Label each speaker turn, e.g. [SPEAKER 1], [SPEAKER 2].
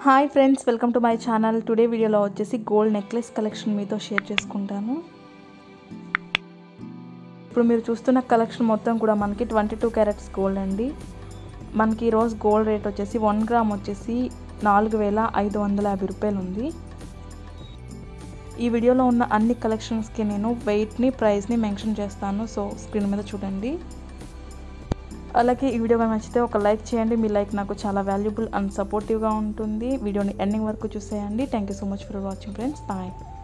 [SPEAKER 1] hi friends welcome to my channel today వీడియోలో వచ్చేసి gold necklace collection మీతో share చేసుకుంటాను ఇప్పుడు మీరు చూస్తున్న కలెక్షన్ మొత్తం కూడా మనకి ట్వంటీ టూ క్యారెట్స్ గోల్డ్ అండి మనకి ఈరోజు గోల్డ్ రేట్ వచ్చేసి వన్ గ్రామ్ వచ్చేసి నాలుగు వేల ఐదు వందల యాభై రూపాయలు ఉంది ఈ వీడియోలో ఉన్న అన్ని కలెక్షన్స్కి నేను వెయిట్ని ప్రైస్ని మెన్షన్ చేస్తాను సో స్క్రీన్ మీద చూడండి అలాగే ఈ వీడియో కనుక నచ్చితే ఒక లైక్ చేయండి మీ లైక్ నాకు చాలా వాల్యుబుల్ అండ్ సపోర్టివ్గా ఉంటుంది వీడియోని ఎండింగ్ వరకు చూసేయండి thank you so much for watching friends bye